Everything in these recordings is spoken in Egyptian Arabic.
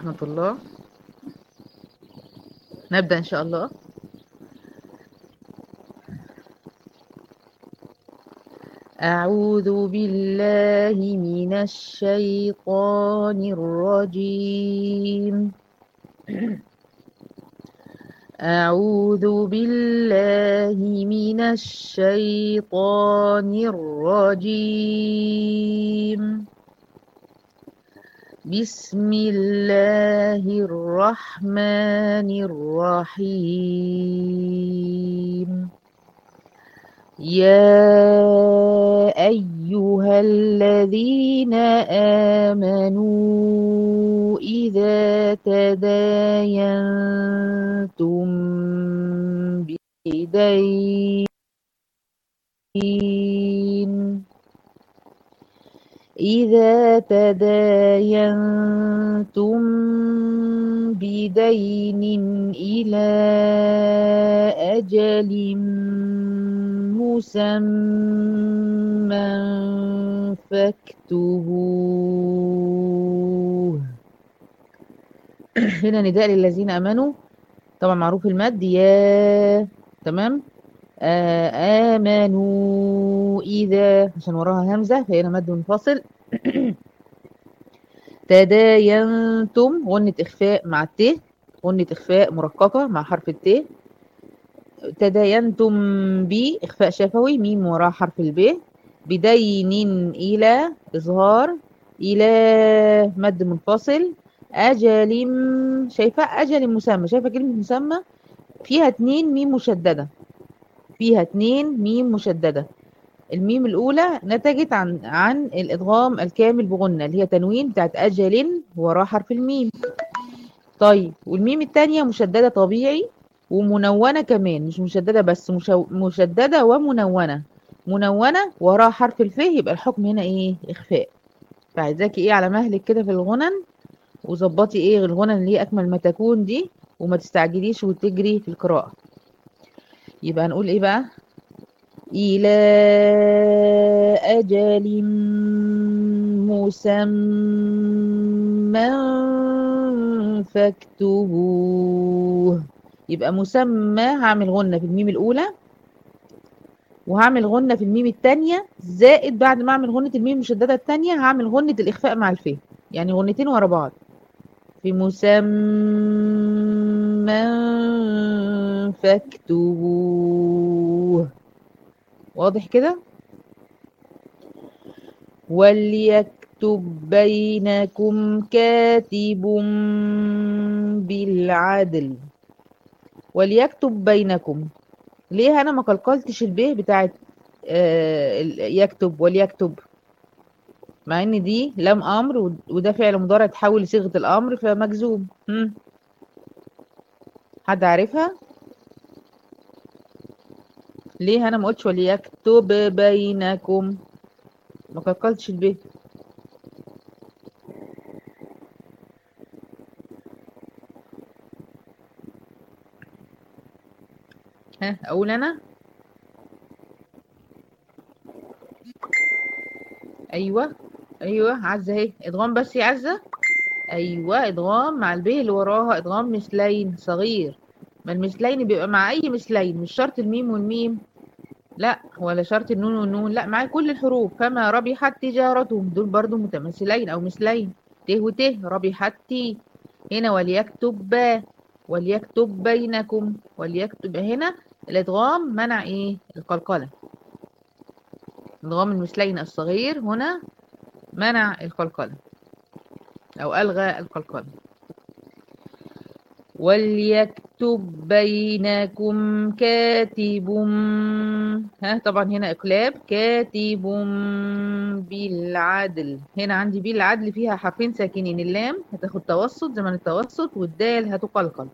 ورحمة الله نبدأ إن شاء الله أعوذ بالله من الشيطان الرجيم أعوذ بالله من الشيطان الرجيم بسم الله الرحمن الرحيم يا أيها الذين آمنوا إذا تداينتم بدين إذا تداينتم بدين إلى أجل مسمى فاكتبوه هنا نداء للذين امنوا طبعا معروف المد يا تمام آه امنوا اذا عشان وراها همزه فهنا مد منفصل تداينتم غنة إخفاء مع الت غنة إخفاء مرققة مع حرف الت تداينتم ب إخفاء شفوي ميم وراء حرف الب بدين إلى إظهار إلى مد منفصل أجل شايفة أجل مسمى شايفة كلمة مسمى فيها اتنين ميم مشددة فيها اتنين ميم مشددة الميم الأولى نتجت عن عن الإدغام الكامل بغنة اللي هي تنوين بتاعت أجل وراء حرف الميم طيب والميم التانية مشددة طبيعي ومنونة كمان مش مشددة بس مشو... مشددة ومنونة منونة وراها حرف الف يبقى الحكم هنا ايه اخفاء فعايزاكي ايه على مهلك كده في الغنن وظبطي ايه الغنن اللي هي اكمل ما تكون دي وما تستعجليش وتجري في القراءة يبقى هنقول ايه بقى إلى أجل مسمى فاكتبوه يبقى مسمى هعمل غنة في الميم الأولى وهعمل غنة في الميم التانية زائد بعد ما اعمل غنة الميم المشددة التانية هعمل غنة الإخفاء مع الفاء يعني غنتين ورا بعض في مسمى فاكتبوه واضح كده وليكتب بينكم كاتب بالعدل وليكتب بينكم ليه انا ما قلقلتش الب بتاعت آه يكتب وليكتب مع ان دي لام امر وده فعل مضارع تحول لصيغه الامر فمجزوم هم. حد عارفها ليه انا ما قلتش وليكتب بينكم ما قلقلتش الب ها اقول انا ايوه ايوه عزه اهي ادغام بس يا عزه ايوه ادغام مع الب اللي وراها ادغام مثلين صغير ما المثلين بيبقى مع اي مثلين مش شرط الميم والميم لا ولا شرط النون والنون لا مع كل الحروف فما ربحت تجارتهم دول برضو متماثلين او مثلين ت وت ربحت تي هنا وليكتب با وليكتب بينكم وليكتب هنا الادغام منع ايه القلقله ادغام المثلين الصغير هنا منع القلقله او الغى القلقله وليكتب بينكم كاتب ها طبعا هنا اقلاب كاتب بالعدل هنا عندي بالعدل فيها حرفين ساكنين اللام هتاخد توسط زمن التوسط والدال هتقلقل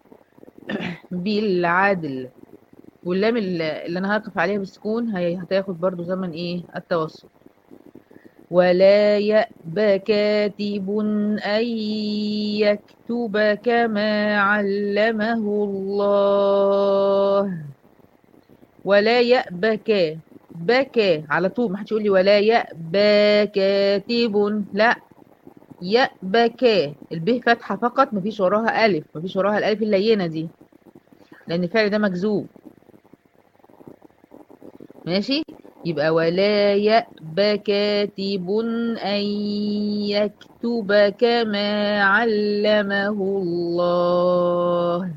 بالعدل واللام اللي انا هقف عليها بالسكون هتاخد برضو زمن ايه التوسط ولا يأبى كاتب أن يكتب كما علمه الله ولا يأبى كا بكى على طول ما حدش يقول لي ولا يأبى كاتب لا يأبكا الب فتحة فقط مفيش وراها ألف مفيش وراها الألف اللينة دي لأن الفعل ده مجزوم ماشي يبقى ولا يأبى كاتب أن يكتب كما علمه الله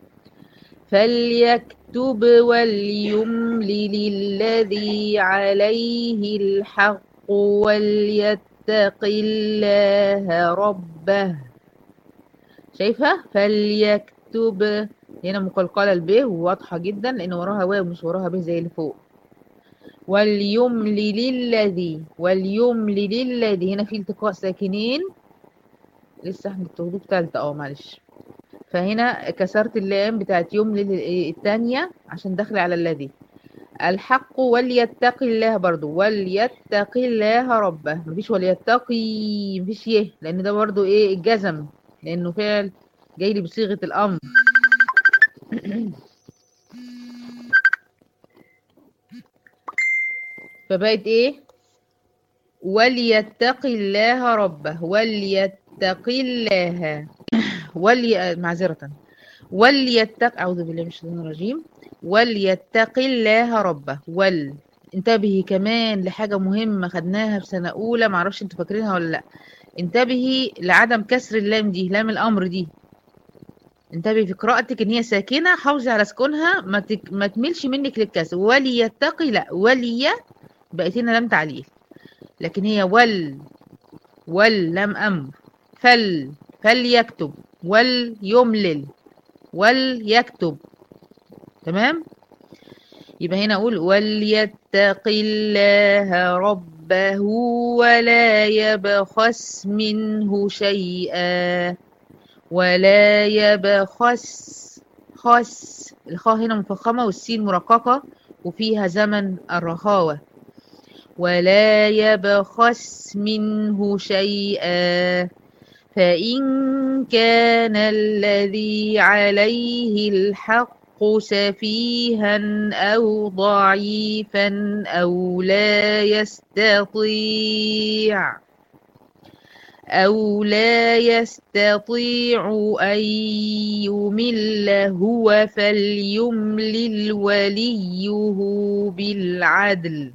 فليكتب وليملل الذي عليه الحق وليتق الله ربه شايفة فليكتب هنا مقلقلة الب وواضحة جدا لأن وراها واو مش وراها ب زي اللي فوق وليملل الذي وليملل الذي هنا في التقاء ساكنين لسه احنا بتاخدوه في تالتة اه معلش فهنا كسرت اللام بتاعت يملل الثانية عشان داخله على الذي الحق وليتقي الله برضو وليتقي الله ربه مفيش وليتقي مفيش يه لان ده برضو ايه الجزم لانه فعل جاي لي بصيغة الامر فبقت ايه وليتقي الله ربه وليتقي الله ولي معذرة وليتق أعوذ بالله من الشيطان الرجيم وليتق الله ربه ول انتبهي كمان لحاجة مهمة خدناها في سنة أولى معرفش انتوا فاكرينها ولا لأ انتبهي لعدم كسر اللام دي لام الأمر دي انتبهي في قراءتك ان هي ساكنة حافظي على سكونها ما, تك... ما تميلش منك للكسر وليتقي لا ولي بقت هنا لام تعليل لكن هي ول ول لام أمر فل فليكتب وليملل وليكتب تمام يبقى هنا أقول وليتق الله ربه ولا يبخس منه شيئا ولا يبخس خس الخاء هنا مفخمة والسين مرققة وفيها زمن الرخاوة ولا يبخس منه شيئا فإن كان الذي عليه الحق سفيها أو ضعيفا أو لا يستطيع أو لا يستطيع أن يمل هو فليملل وليه بالعدل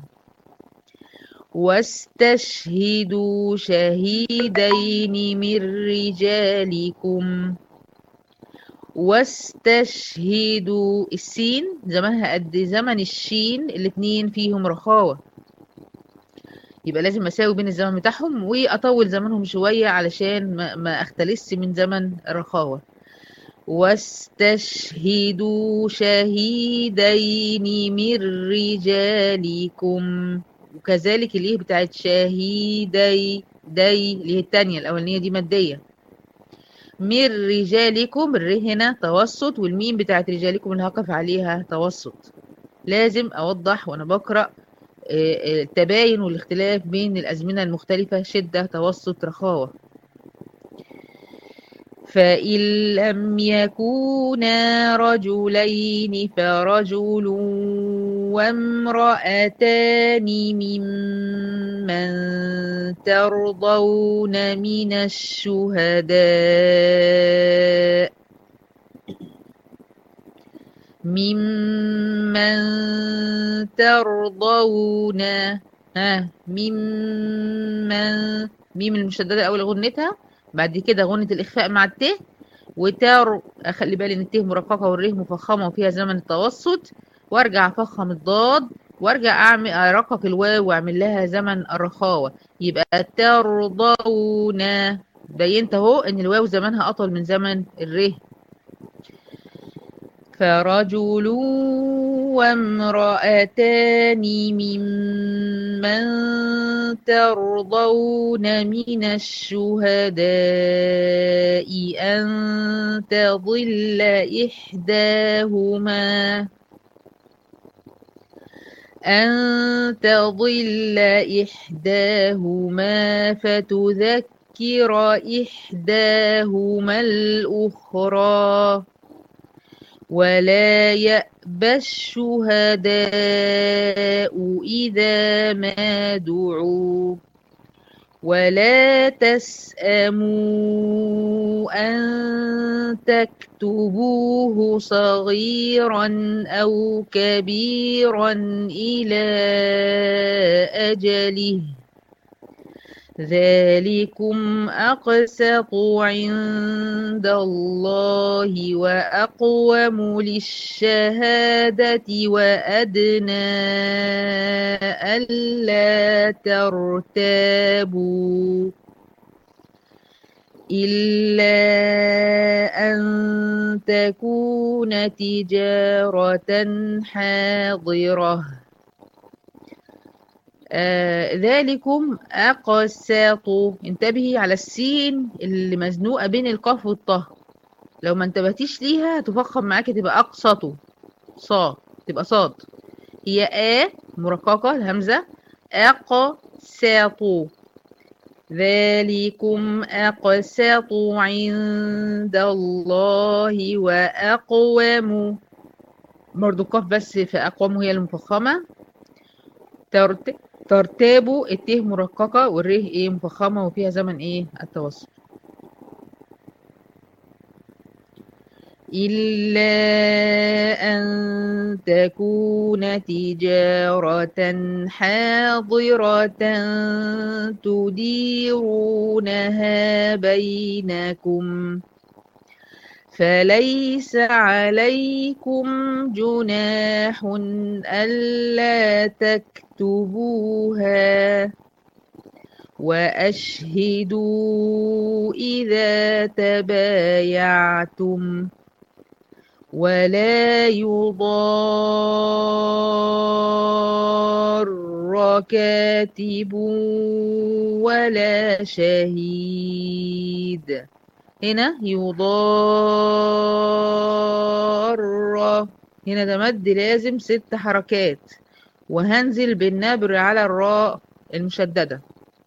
واستشهدوا شهيدين من رجالكم واستشهدوا السين زمانها قد زمن الشين الاتنين فيهم رخاوة يبقى لازم اساوي بين الزمن بتاعهم واطول زمنهم شوية علشان ما, ما اختلس من زمن الرخاوة واستشهدوا شهيدين من رجالكم وكذلك اللي هي بتاعت شهيدي دي اللي هي التانية الأولانية دي مادية من رجالكم الر هنا توسط والميم بتاعت رجالكم اللي هقف عليها توسط لازم أوضح وأنا بقرأ التباين والاختلاف بين الأزمنة المختلفة شدة توسط رخاوة فإن لم يكونا رجلين فرجل وامرأتان ممن ترضون من الشهداء ممن ترضون ها ممن ميم المشددة أول غنتها بعد كده غنة الإخفاء مع الت وتر أخلي بالي إن الت مرققة والره مفخمة وفيها زمن التوسط وارجع افخم الضاد وارجع اعمل ارقق الواو واعمل لها زمن الرخاوه يبقى ترضون بينت اهو ان الواو زمنها اطول من زمن الره فرجل وامرأتان ممن ترضون من الشهداء أن تضل إحداهما أن تضل إحداهما فتذكر إحداهما الأخرى ولا يأبى الشهداء إذا ما دعوا ولا تسأموا أن تكتبوه صغيرا أو كبيرا إلى أجله ذلكم أقسط عند الله وأقوم للشهادة وأدنى ألا ترتابوا إلا أن تكون تجارة حاضرة آه ذلكم أقساط انتبهي على السين اللي مزنوقة بين القاف والطه لو ما انتبهتيش ليها تفخم معاكي تبقى أقسط صا تبقى صاد هي آ مرققة الهمزة أقساط ذلكم أقسط عند الله وأقوم برضو القاف بس في أقوم هي المفخمة ترت... ترتاب الته مرققة والره ايه مفخمة وفيها زمن ايه التوسط إلا أن تكون تجارة حاضرة تديرونها بينكم فليس عليكم جناح ألا تكتبوها وأشهدوا إذا تبايعتم ولا يضار كاتب ولا شهيد هنا يضار هنا ده مد لازم ست حركات وهنزل بالنبر على الراء المشددة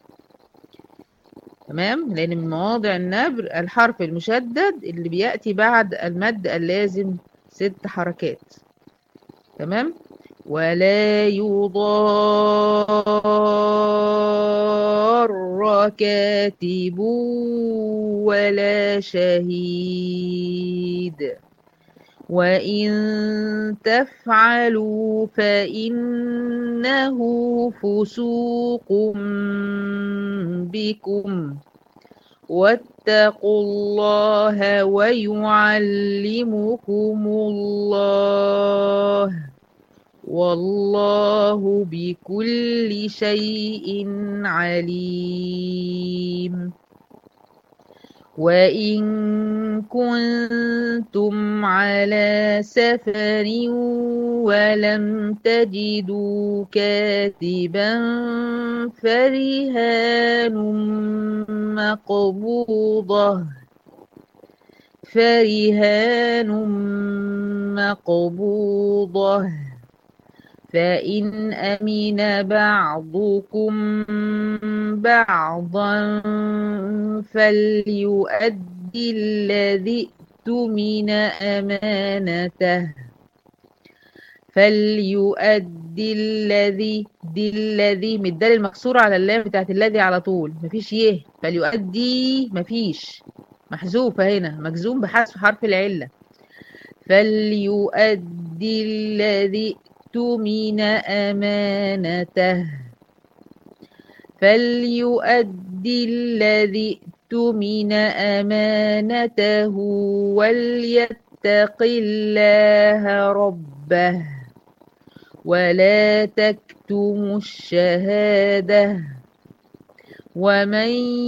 تمام لأن من مواضع النبر الحرف المشدد اللي بيأتي بعد المد اللازم ست حركات تمام ولا يضار كاتب ولا شهيد وإن تفعلوا فإنه فسوق بكم واتقوا الله ويعلمكم الله والله بكل شيء عليم وإن كنتم على سفر ولم تجدوا كاتبا فرهان مقبوضة فرهان مقبوضة فإن أمن بعضكم بعضا فليؤدي الذي اؤتمن أمانته فليؤدي الذي دي الذي مدال المكسورة على اللام بتاعت الذي على طول مفيش يه فليؤدي مفيش محذوفة هنا مجزوم بحذف حرف العلة فليؤدي الذي اؤتمن أمانته فليؤدي الذي اؤتمن أمانته وليتق الله ربه ولا تكتموا الشهادة ومن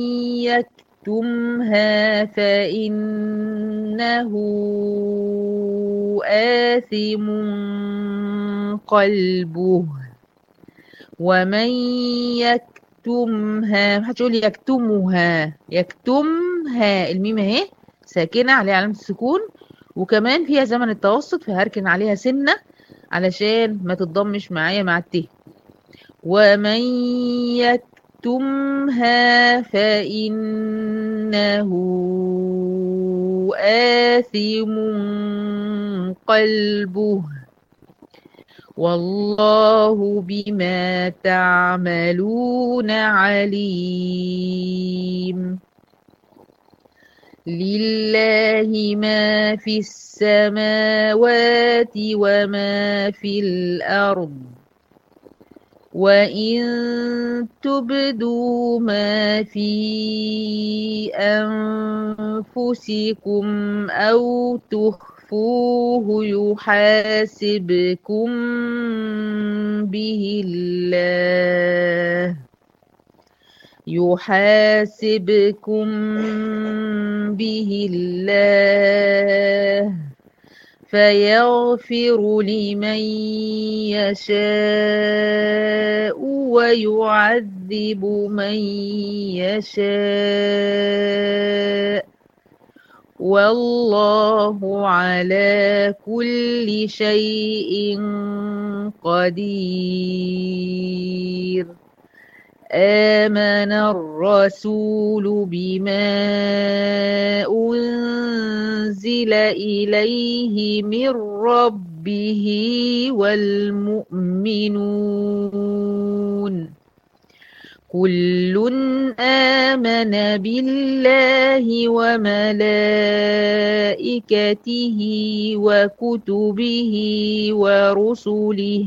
يكتمها فإنه آثم قلبه ومن يكتمها محدش يقول يكتمها يكتمها الميم اهي ساكنة عليها علامة السكون وكمان فيها زمن التوسط فهركن عليها سنة علشان ما تتضمش معايا مع الت ومن يكتمها فإنه آثم قلبه والله بما تعملون عليم لله ما في السماوات وما في الأرض وإن تبدوا ما في أنفسكم أو تخفوه يحاسبكم به الله يحاسبكم به الله فيغفر لمن يشاء ويعذب من يشاء والله على كل شيء قدير آمن الرسول بما أنزل إليه من ربه والمؤمنون كل آمن بالله وملائكته وكتبه ورسله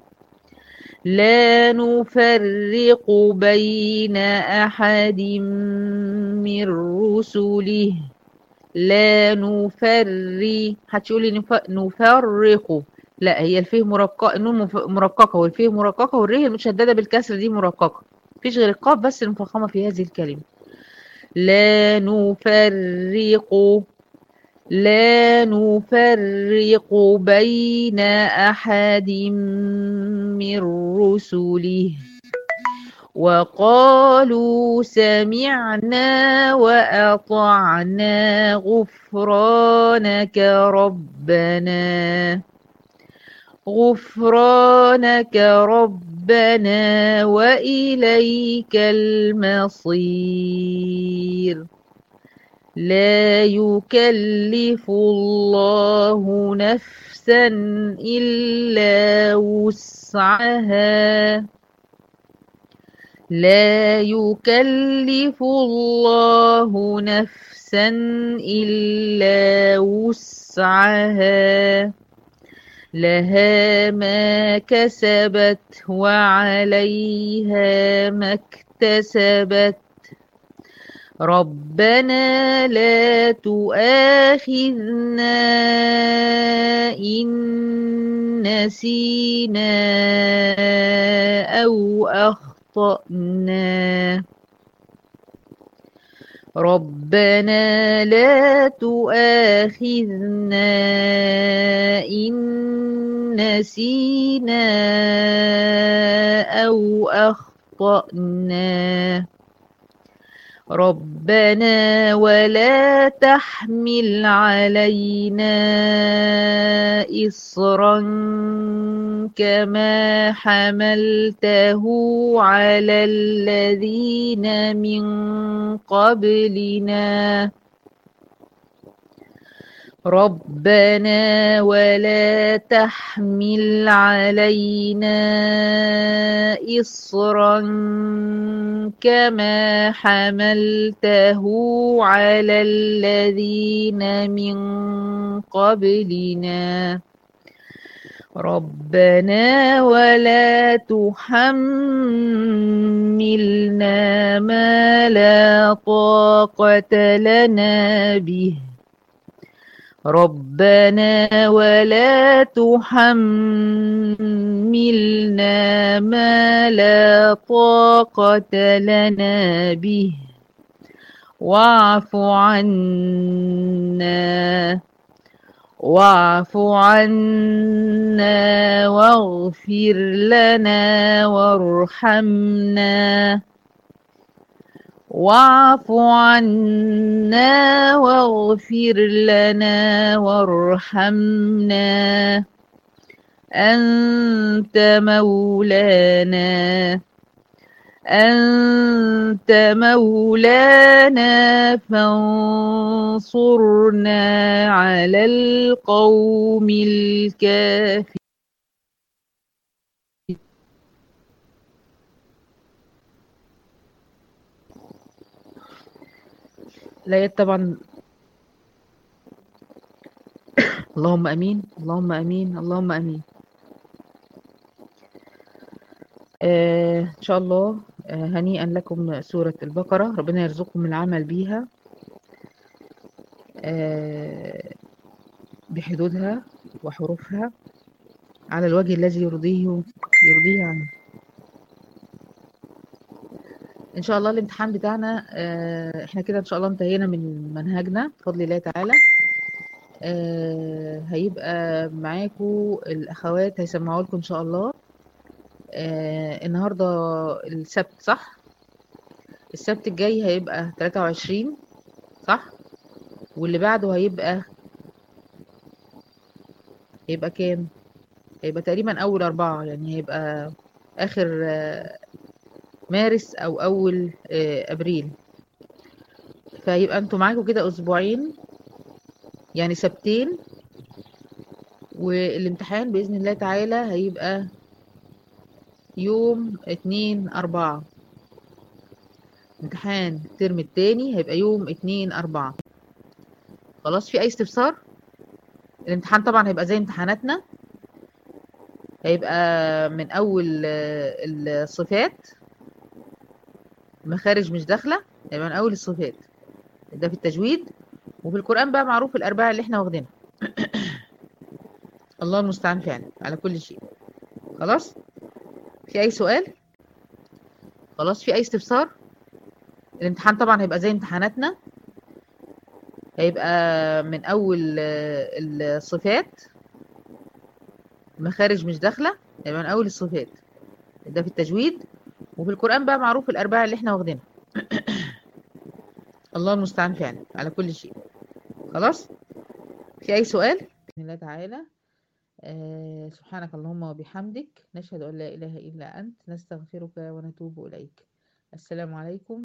لا نفرق بين أحد من رسله لا نفرق هتقولي نف- نفرق لا هي الفيه مرققة النون مف- مرققة والفيه مرققة والريه المشددة بالكسر دي مرققة مفيش غير القاف بس المفخمة في هذه الكلمة لا نفرق لا نفرق بين أحد من رسله وقالوا سمعنا وأطعنا غفرانك ربنا غفرانك ربنا وإليك المصير لا يكلف الله نفسا إلا وسعها لا يكلف الله نفسا إلا وسعها لها ما كسبت وعليها ما اكتسبت ربنا لا تؤاخذنا إن نسينا أو أخطأنا ربنا لا تؤاخذنا إن نسينا أو أخطأنا ربنا ولا تحمل علينا إصرا كما حملته على الذين من قبلنا ربنا ولا تحمل علينا إصرا كما حملته على الذين من قبلنا ربنا ولا تحملنا ما لا طاقة لنا به ربنا ولا تحملنا ما لا طاقة لنا به واعف عنا واعف عنا واغفر لنا وارحمنا واعف عنا واغفر لنا وارحمنا أنت مولانا أنت مولانا فانصرنا على القوم الكافرين الآيات طبعا اللهم أمين اللهم أمين اللهم أمين آه إن شاء الله آه هنيئا لكم سورة البقرة ربنا يرزقكم العمل بيها آه بحدودها وحروفها على الوجه الذي يرضيه يرضيه عنه ان شاء الله الامتحان بتاعنا آه، احنا كده ان شاء الله انتهينا من منهجنا بفضل الله تعالى آه، هيبقى معاكم الاخوات هيسمعوا لكم ان شاء الله آه، النهارده السبت صح السبت الجاي هيبقى 23 صح واللي بعده هيبقى هيبقى كام هيبقى تقريبا اول اربعة يعني هيبقى اخر آه، مارس او اول آه، ابريل فيبقى انتوا معاكم كده اسبوعين يعني سبتين والامتحان باذن الله تعالى هيبقى يوم اتنين اربعة امتحان الترم التاني هيبقى يوم اتنين اربعة خلاص في اي استفسار الامتحان طبعا هيبقى زي امتحاناتنا هيبقى من اول آه، الصفات مخارج مش داخله هيبقى من اول الصفات ده في التجويد وفي القران بقى معروف الاربعه اللي احنا واخدينها الله المستعان فعلا على كل شيء خلاص في اي سؤال خلاص في اي استفسار الامتحان طبعا هيبقى زي امتحاناتنا هيبقى من اول آه، الصفات مخارج مش داخله هيبقى من اول الصفات ده في التجويد وفي القران بقى معروف الاربعه اللي احنا واخدينها الله المستعان فعلا على كل شيء خلاص في اي سؤال بسم الله تعالى آه سبحانك اللهم وبحمدك نشهد ان لا اله الا انت نستغفرك ونتوب اليك السلام عليكم